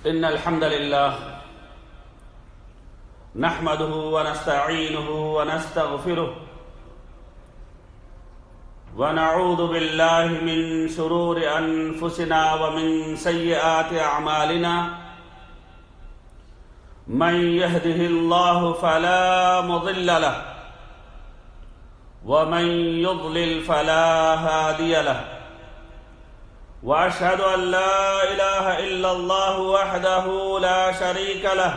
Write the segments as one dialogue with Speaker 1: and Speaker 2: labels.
Speaker 1: إن الحمد لله نحمده ونستعينه ونستغفره ونعوذ بالله من شرور أنفسنا ومن سيئات أعمالنا من يهده الله فلا مضل له ومن يضلل فلا هادي له واشهد ان لا اله الا الله وحده لا شريك له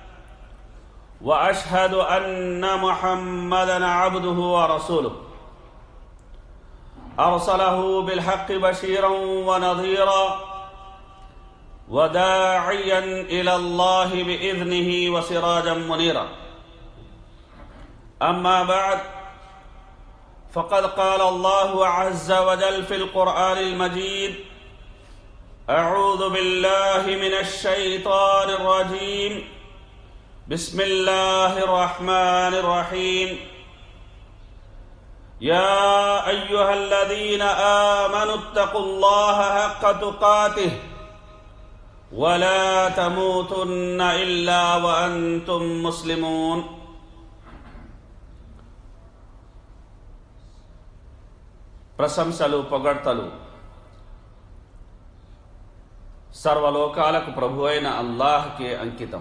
Speaker 1: واشهد ان محمدا عبده ورسوله ارسله بالحق بشيرا ونظيرا وداعيا الى الله باذنه وسراجا منيرا اما بعد فقد قال الله عز وجل في القران المجيد اعوذ بالله من الشيطان الرجيم بسم الله الرحمن الرحيم يا ايها الذين امنوا اتقوا الله حق تقاته ولا تموتن الا وانتم مسلمون ప్రశంసలు పొగడ్తలు సర్వలోకాలకు ప్రభు అయిన అల్లాహ్కే అంకితం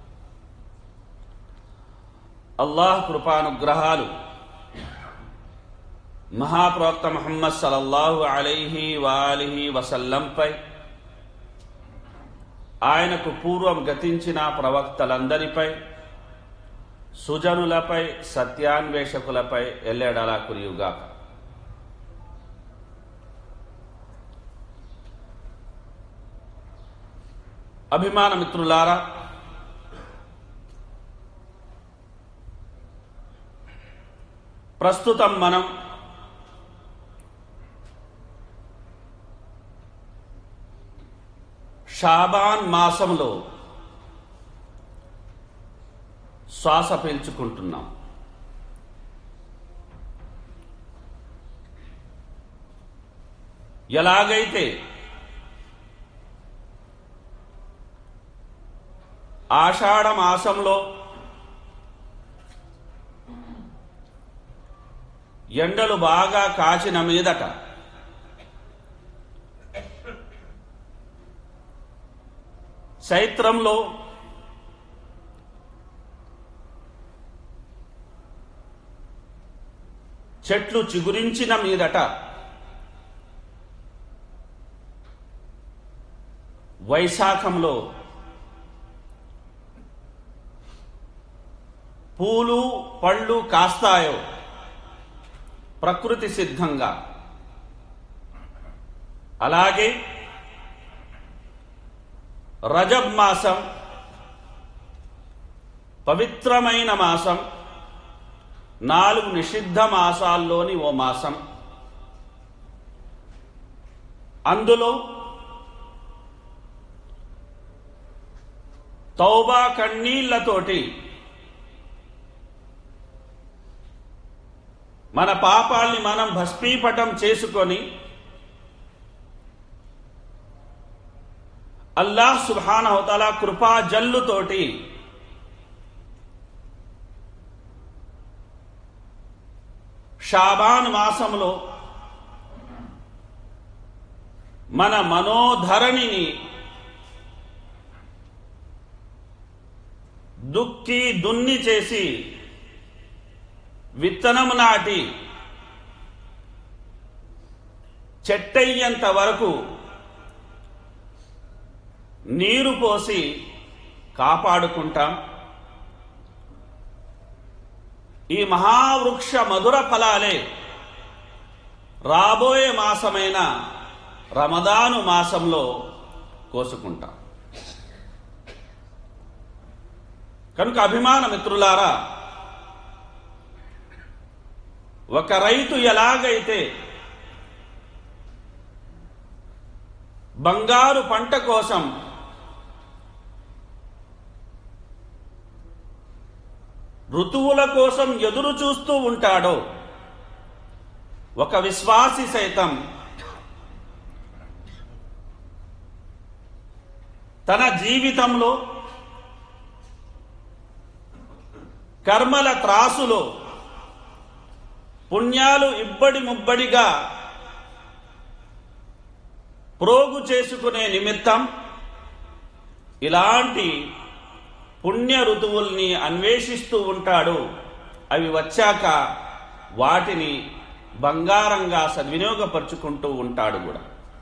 Speaker 1: అల్లాహ్ కృపానుగ్రహాలు మహాప్రవక్త ముహమ్మద్ సలల్లాహు అలైహి వాలిహి వసల్లంపై ఆయనకు పూర్వం గతించిన ప్రవక్తలందరిపై సుజనులపై సత్యాన్వేషకులపై ఎల్లెడలా కురియుగాక అభిమాన మిత్రులారా ప్రస్తుతం మనం షాబాన్ మాసంలో శ్వాస పీల్చుకుంటున్నాం ఎలాగైతే ఆషాఢ మాసంలో ఎండలు బాగా కాచిన మీదట చైత్రంలో చెట్లు చిగురించిన మీదట వైశాఖంలో పూలు పళ్ళు కాస్తాయో ప్రకృతి సిద్ధంగా అలాగే రజబ్ మాసం పవిత్రమైన మాసం నాలుగు నిషిద్ధ మాసాల్లోని ఓ మాసం అందులో తౌబా కన్నీళ్లతోటి మన పాపాల్ని మనం భస్మీపటం చేసుకొని అల్లాహ్ సుభానహతల కృపా జల్లుతోటి షాబాన్ మాసంలో మన మనోధరణిని దుక్కి దున్ని చేసి విత్తనం నాటి చెట్టయ్యేంత వరకు నీరు పోసి కాపాడుకుంటాం ఈ మహావృక్ష మధుర ఫలాలే రాబోయే మాసమైన రమదాను మాసంలో కోసుకుంటాం కనుక అభిమాన మిత్రులారా ఒక రైతు ఎలాగైతే బంగారు పంట కోసం ఋతువుల కోసం ఎదురు చూస్తూ ఉంటాడో ఒక విశ్వాసి సైతం తన జీవితంలో కర్మల త్రాసులో పుణ్యాలు ఇబ్బడి ముబ్బడిగా ప్రోగు చేసుకునే నిమిత్తం ఇలాంటి పుణ్య ఋతువుల్ని అన్వేషిస్తూ ఉంటాడు అవి వచ్చాక వాటిని బంగారంగా సద్వినియోగపరుచుకుంటూ ఉంటాడు కూడా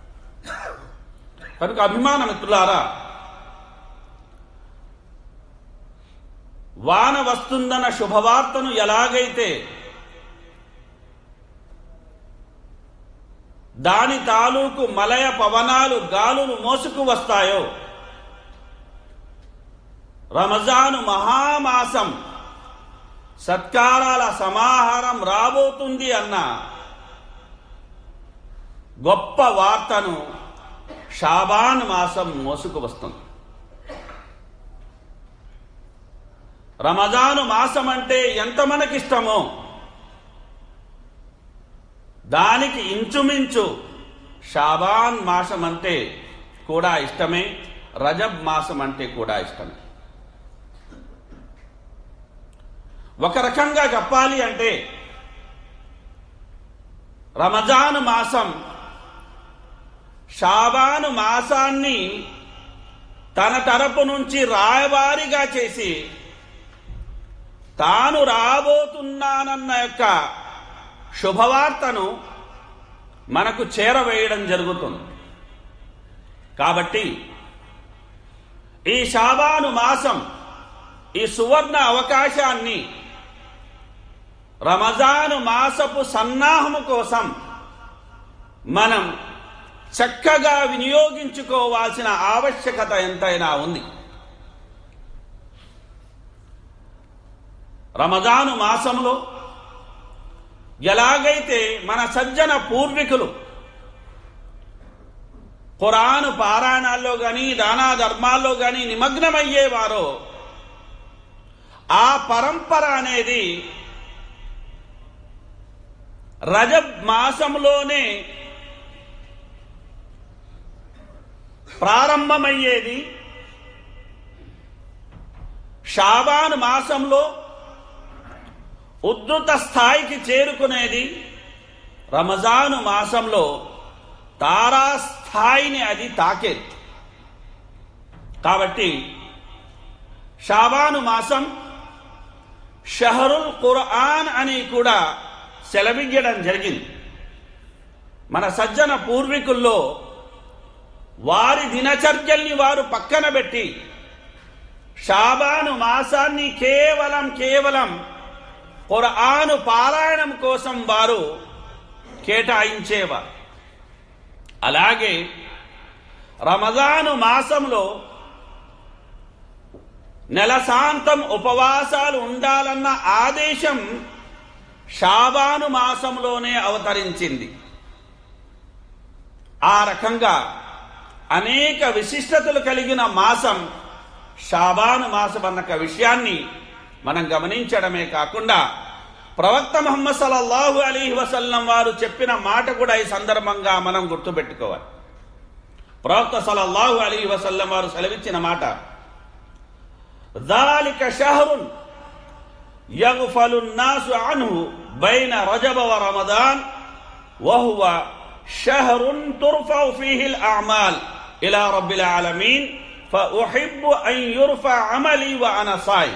Speaker 1: కనుక అభిమాన మిత్రులారా వాన వస్తుందన్న శుభవార్తను ఎలాగైతే దాని తాలూకు మలయ పవనాలు గాలులు మోసుకు వస్తాయో రమజాను మహామాసం సత్కారాల సమాహారం రాబోతుంది అన్న గొప్ప వార్తను షాబాన్ మాసం మోసుకు వస్తుంది రమజాను మాసం అంటే ఎంత మనకిష్టమో దానికి ఇంచుమించు షాబాన్ మాసం అంటే కూడా ఇష్టమే రజబ్ మాసం అంటే కూడా ఇష్టమే ఒక రకంగా చెప్పాలి అంటే రమజాన్ మాసం షాబాను మాసాన్ని తన తరపు నుంచి రాయవారిగా చేసి తాను రాబోతున్నానన్న యొక్క శుభవార్తను మనకు చేరవేయడం జరుగుతుంది కాబట్టి ఈ షాబాను మాసం ఈ సువర్ణ అవకాశాన్ని రమజాను మాసపు సన్నాహము కోసం మనం చక్కగా వినియోగించుకోవాల్సిన ఆవశ్యకత ఎంతైనా ఉంది రమజాను మాసంలో ఎలాగైతే మన సజ్జన పూర్వీకులు ఖురాను పారాయణాల్లో గాని దానా ధర్మాల్లో గాని నిమగ్నమయ్యేవారో ఆ పరంపర అనేది రజబ్ మాసంలోనే ప్రారంభమయ్యేది షాబాన్ మాసంలో ఉద్ధృత స్థాయికి చేరుకునేది రమజాను మాసంలో తారాస్థాయిని అది తాకేది కాబట్టి షాబాను మాసం షహరుల్ ఖురాన్ అని కూడా సెలవిగ్గడం జరిగింది మన సజ్జన పూర్వీకుల్లో వారి దినచర్యల్ని వారు పక్కన పెట్టి షాబాను మాసాన్ని కేవలం కేవలం ఖురాను పారాయణం కోసం వారు కేటాయించేవారు అలాగే రమజాను మాసంలో నెలసాంతం ఉపవాసాలు ఉండాలన్న ఆదేశం షాబాను మాసంలోనే అవతరించింది ఆ రకంగా అనేక విశిష్టతలు కలిగిన మాసం షాబాను మాసం అన్న విషయాన్ని మనం గమనించడమే కాకుండా ప్రవక్త ముహమ్మద్ సల్లల్లాహు అలీహి వసల్లం వారు చెప్పిన మాట కూడా ఈ సందర్భంగా మనం గుర్తుపెట్టుకోవాలి ప్రవక్త సల్లల్లాహు అలీహి వసల్లం వారు సెలవిచ్చిన మాట ذلك شهر يغفل الناس عنه بين رجب ورمضان وهو شهر ترفع فيه الأعمال إلى رب العالمين فأحب أن يرفع عملي وأنا صائم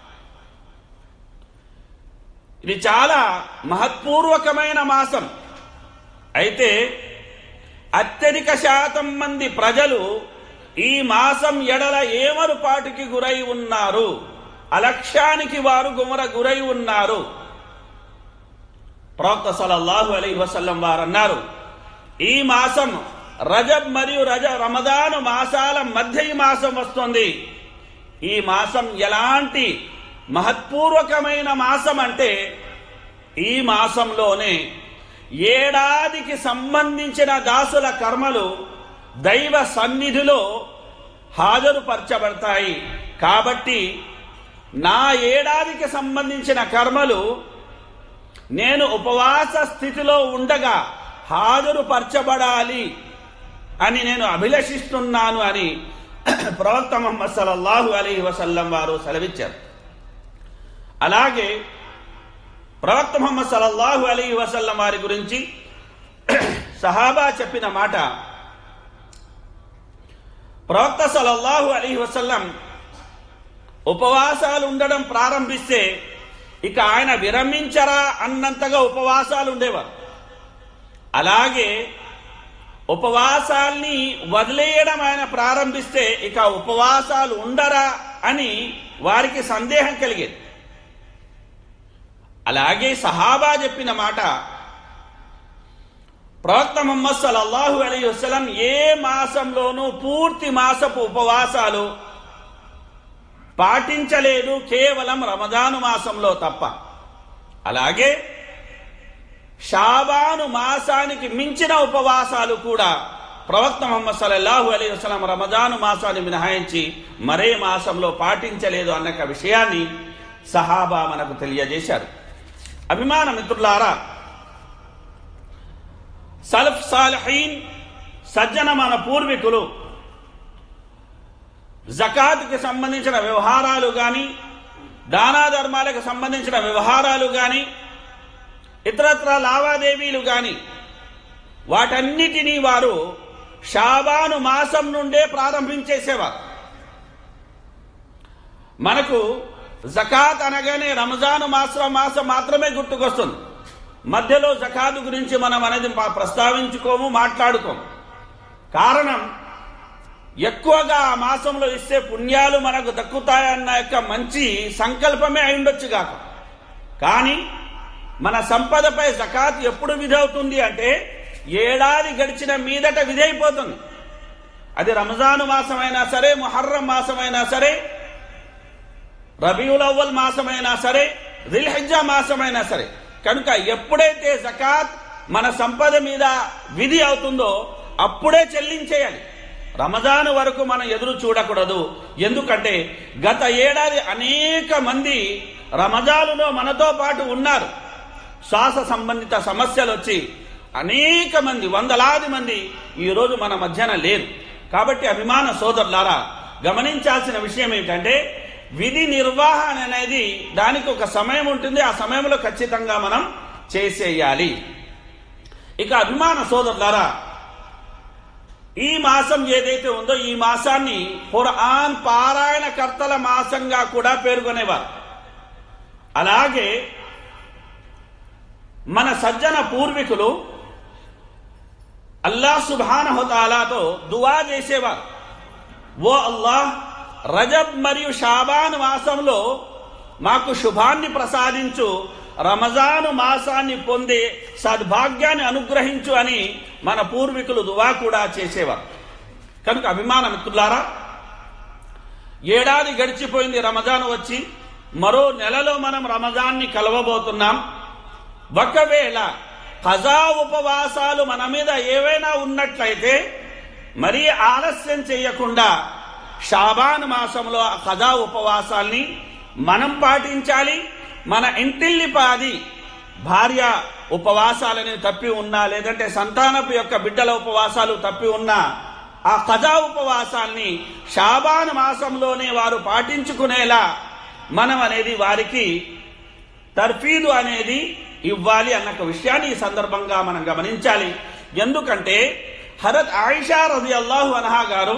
Speaker 1: ఇది చాలా మహత్పూర్వకమైన మాసం అయితే అత్యధిక శాతం మంది ప్రజలు ఈ మాసం ఎడల ఏమరుపాటుకి గురై ఉన్నారు అలక్ష్యానికి వారు గుమర గురై ఉన్నారు ప్రవక్త సలల్లాహు అలై వసల్లం వారు అన్నారు ఈ మాసం రజబ్ మరియు రజ రమదాను మాసాల మధ్య ఈ మాసం వస్తుంది ఈ మాసం ఎలాంటి మహత్పూర్వకమైన మాసం అంటే ఈ మాసంలోనే ఏడాదికి సంబంధించిన దాసుల కర్మలు దైవ సన్నిధిలో హాజరుపరచబడతాయి కాబట్టి నా ఏడాదికి సంబంధించిన కర్మలు నేను ఉపవాస స్థితిలో ఉండగా హాజరుపరచబడాలి అని నేను అభిలషిస్తున్నాను అని ప్రవక్త ముహమ్మద్ సల్లల్లాహు అలైహి వసల్లం వారు సెలవిచ్చారు అలాగే ప్రవక్త ముహమ్మద్ సల్లల్లాహు అలైహి వసల్లం వారి గురించి సహాబా చెప్పిన మాట ప్రవక్త సల్లల్లాహు అలైహి వసల్లం ఉపవాసాలు ఉండడం ప్రారంభిస్తే ఇక ఆయన విరమించరా అన్నంతగా ఉపవాసాలు ఉండేవారు అలాగే ఉపవాసాల్ని వదిలేయడం ఆయన ప్రారంభిస్తే ఇక ఉపవాసాలు ఉండరా అని వారికి సందేహం కలిగేది అలాగే సహాబా చెప్పిన మాట ప్రవక్త ముహమ్మద్ సల్లల్లాహు అలీ వసలం ఏ మాసంలోనూ పూర్తి మాసపు ఉపవాసాలు పాటించలేదు కేవలం రమదాను మాసంలో తప్ప అలాగే షాబాను మాసానికి మించిన ఉపవాసాలు కూడా ప్రవక్త ముహమ్మద్ సల్లల్లాహు అలీ వసలం రమజాను మాసాన్ని మినహాయించి మరే మాసంలో పాటించలేదు అన్న విషయాన్ని సహాబా మనకు తెలియజేశారు అభిమాన మిత్రులారా సలఫ్ సాలహీన్ సజ్జన మన పూర్వీకులు జకాత్కి సంబంధించిన వ్యవహారాలు కానీ దానా ధర్మాలకు సంబంధించిన వ్యవహారాలు కానీ ఇతరత్ర లావాదేవీలు కానీ వాటన్నిటినీ వారు షాబాను మాసం నుండే ప్రారంభించేసేవారు మనకు జకాత్ అనగానే రంజాను మాసం మాసం మాత్రమే గుర్తుకొస్తుంది మధ్యలో జకాతు గురించి మనం అనేది ప్రస్తావించుకోము మాట్లాడుకోము కారణం ఎక్కువగా ఆ మాసంలో ఇస్తే పుణ్యాలు మనకు దక్కుతాయన్న యొక్క మంచి సంకల్పమే అయి ఉండొచ్చు కాక కానీ మన సంపదపై జకాత్ ఎప్పుడు విధవుతుంది అంటే ఏడాది గడిచిన మీదట విధైపోతుంది అది రంజాను మాసమైనా సరే మొహర్రం మాసమైనా సరే రబీవుల్ అవ్వల్ మాసమైనా సరే దిల్హజ్జా మాసమైనా సరే కనుక ఎప్పుడైతే జకాత్ మన సంపద మీద విధి అవుతుందో అప్పుడే చెల్లించేయాలి రమజాన్ వరకు మనం ఎదురు చూడకూడదు ఎందుకంటే గత ఏడాది అనేక మంది రమజానులో మనతో పాటు ఉన్నారు శ్వాస సంబంధిత సమస్యలు వచ్చి అనేక మంది వందలాది మంది ఈరోజు మన మధ్యన లేరు కాబట్టి అభిమాన సోదరులారా గమనించాల్సిన విషయం ఏమిటంటే విధి నిర్వహణ అనేది దానికి ఒక సమయం ఉంటుంది ఆ సమయంలో ఖచ్చితంగా మనం చేసేయాలి ఇక అభిమాన సోదరులారా ఈ మాసం ఏదైతే ఉందో ఈ మాసాన్ని ఖురాన్ పారాయణకర్తల మాసంగా కూడా పేర్కొనేవారు అలాగే మన సజ్జన పూర్వీకులు అల్లాహ్ సుబానహుతాలాతో దువా చేసేవారు ఓ అల్లాహ్ రజబ్ మరియు షాబాన్ మాసంలో మాకు శుభాన్ని ప్రసాదించు రమజాను మాసాన్ని పొందే సద్భాగ్యాన్ని అనుగ్రహించు అని మన పూర్వీకులు దువా కూడా చేసేవారు కనుక అభిమాన మిత్రులారా ఏడాది గడిచిపోయింది రమజాన్ వచ్చి మరో నెలలో మనం రమజాన్ని కలవబోతున్నాం ఒకవేళ ఖజా ఉపవాసాలు మన మీద ఏవైనా ఉన్నట్లయితే మరీ ఆలస్యం చేయకుండా షాబాన్ మాసంలో ఆ ఖజా ఉపవాసాల్ని మనం పాటించాలి మన ఇంటిల్లిపాది భార్య ఉపవాసాలని తప్పి ఉన్నా లేదంటే సంతానపు యొక్క బిడ్డల ఉపవాసాలు తప్పి ఉన్నా ఆ ఖజా ఉపవాసాల్ని షాబాన్ మాసంలోనే వారు పాటించుకునేలా మనం అనేది వారికి తర్ఫీదు అనేది ఇవ్వాలి అన్న ఒక విషయాన్ని ఈ సందర్భంగా మనం గమనించాలి ఎందుకంటే హరత్ ఆయిషా రది అల్లాహు అనహా గారు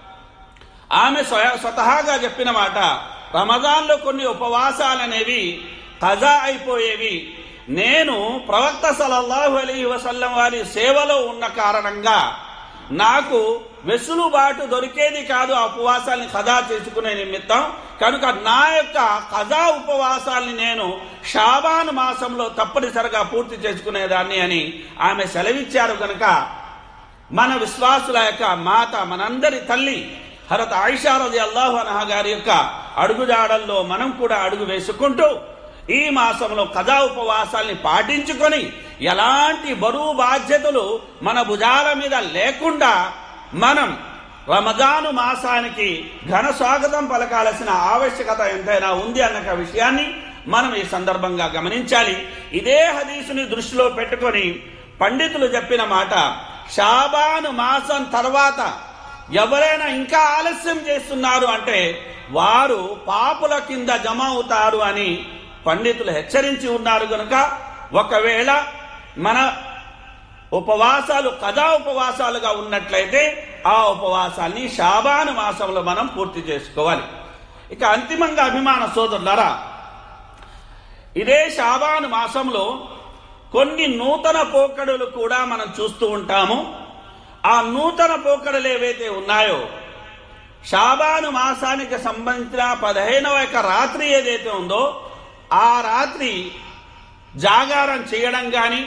Speaker 1: ఆమె స్వయ- స్వతహాగా చెప్పిన మాట రమజాన్లో కొన్ని ఉపవాసాలు అనేవి ఖజా అయిపోయేవి నేను ప్రవక్త సలల్లాహు అలీ వసల్లం వారి సేవలో ఉన్న కారణంగా నాకు వెసులుబాటు దొరికేది కాదు ఆ ఉపవాసాల్ని ఖజా చేసుకునే నిమిత్తం కనుక నా యొక్క ఖజా ఉపవాసాల్ని నేను షాబాన్ మాసంలో తప్పనిసరిగా పూర్తి చేసుకునేదాన్ని అని ఆమె సెలవిచ్చారు కనుక మన విశ్వాసుల యొక్క మాత మనందరి తల్లి హరత్ ఆయిషారది అల్లాహు అనహ గారి యొక్క అడుగుజాడల్లో మనం కూడా అడుగు వేసుకుంటూ ఈ మాసంలో కథా ఉపవాసాల్ని పాటించుకొని ఎలాంటి బరువు బాధ్యతలు మన భుజాల మీద లేకుండా మనం రమజాను మాసానికి ఘన స్వాగతం పలకాల్సిన ఆవశ్యకత ఎంతైనా ఉంది అన్న విషయాన్ని మనం ఈ సందర్భంగా గమనించాలి ఇదే హదీసుని దృష్టిలో పెట్టుకొని పండితులు చెప్పిన మాట షాబాను మాసం తర్వాత ఎవరైనా ఇంకా ఆలస్యం చేస్తున్నారు అంటే వారు పాపుల కింద జమ అవుతారు అని పండితులు హెచ్చరించి ఉన్నారు గనుక ఒకవేళ మన ఉపవాసాలు కథా ఉపవాసాలుగా ఉన్నట్లయితే ఆ ఉపవాసాన్ని షాబాను మాసంలో మనం పూర్తి చేసుకోవాలి ఇక అంతిమంగా అభిమాన సోదరులారా ఇదే షాబాను మాసంలో కొన్ని నూతన పోకడులు కూడా మనం చూస్తూ ఉంటాము ఆ నూతన పోకడలు ఏవైతే ఉన్నాయో షాబాను మాసానికి సంబంధించిన పదిహేనవ యొక్క రాత్రి ఏదైతే ఉందో ఆ రాత్రి జాగారం చేయడం కానీ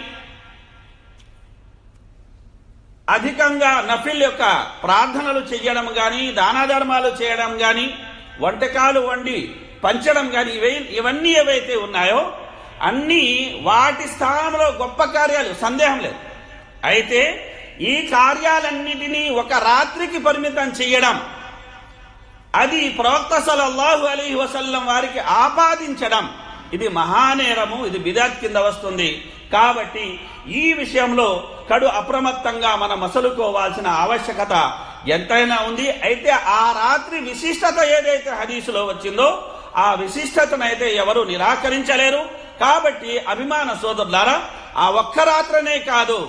Speaker 1: అధికంగా నఫిల్ యొక్క ప్రార్థనలు చేయడం కానీ దానాధర్మాలు చేయడం కానీ వంటకాలు వండి పంచడం కానీ ఇవే ఇవన్నీ ఏవైతే ఉన్నాయో అన్నీ వాటి స్థానంలో గొప్ప కార్యాలు సందేహం లేదు అయితే ఈ కార్యాలన్నిటినీ ఒక రాత్రికి పరిమితం చేయడం అది ప్రవక్త సలల్లాహు అలీ వసల్లం వారికి ఆపాదించడం ఇది మహానేరము ఇది బిదాత్ కింద వస్తుంది కాబట్టి ఈ విషయంలో కడు అప్రమత్తంగా మనం మసలుకోవాల్సిన ఆవశ్యకత ఎంతైనా ఉంది అయితే ఆ రాత్రి విశిష్టత ఏదైతే హదీసులో వచ్చిందో ఆ విశిష్టతనైతే ఎవరు నిరాకరించలేరు కాబట్టి అభిమాన సోదరులారా ఆ ఒక్క రాత్రనే కాదు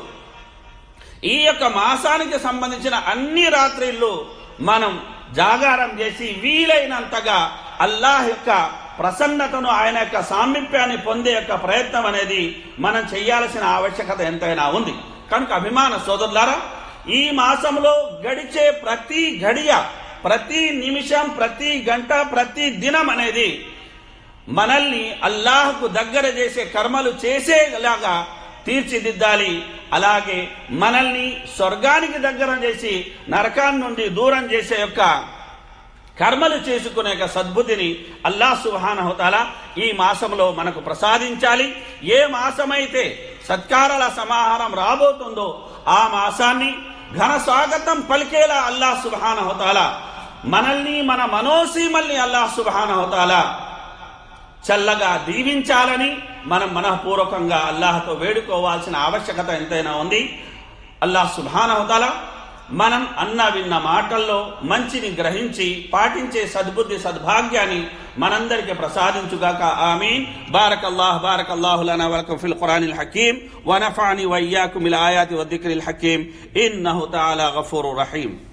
Speaker 1: ఈ యొక్క మాసానికి సంబంధించిన అన్ని రాత్రిళ్ళు మనం జాగారం చేసి వీలైనంతగా అల్లాహ్ యొక్క ప్రసన్నతను ఆయన యొక్క సామీప్యాన్ని పొందే యొక్క ప్రయత్నం అనేది మనం చేయాల్సిన ఆవశ్యకత ఎంతైనా ఉంది కనుక అభిమాన సోదరులారా ఈ మాసంలో గడిచే ప్రతి గడియ ప్రతి నిమిషం ప్రతి గంట ప్రతి దినం అనేది మనల్ని అల్లాహకు దగ్గర చేసే కర్మలు చేసేలాగా తీర్చిదిద్దాలి అలాగే మనల్ని స్వర్గానికి దగ్గర చేసి నరకాన్ని నుండి దూరం చేసే యొక్క కర్మలు చేసుకునే యొక్క సద్బుద్ధిని అల్లా సుహానహుతాల ఈ మాసంలో మనకు ప్రసాదించాలి ఏ మాసమైతే సత్కారాల సమాహారం రాబోతుందో ఆ మాసాన్ని ఘన స్వాగతం పలికేలా అల్లా సుబానహుతాల మనల్ని మన మనోసీమల్ని అల్లా సుబానహుతాల చల్లగా దీవించాలని మనం మనఃపూర్వకంగా అల్లాహతో వేడుకోవాల్సిన ఆవశ్యకత ఎంతైనా ఉంది అల్లాహ్ సుభానవతాల మనం అన్న విన్న మాటల్లో మంచిని గ్రహించి పాటించే సద్బుద్ధి సద్భాగ్యాన్ని మనందరికి ప్రసాదించుగాక ఆమీన్ బారక్ అల్లాహ్ బారక్ అల్లాహు లనా వలకం ఫిల్ ఖురానిల్ హకీం వనఫాని వయ్యాకుమిల్ ఆయాతి వద్దిక్రిల్ హకీం ఇన్నహు తాలా గఫూరు రహీం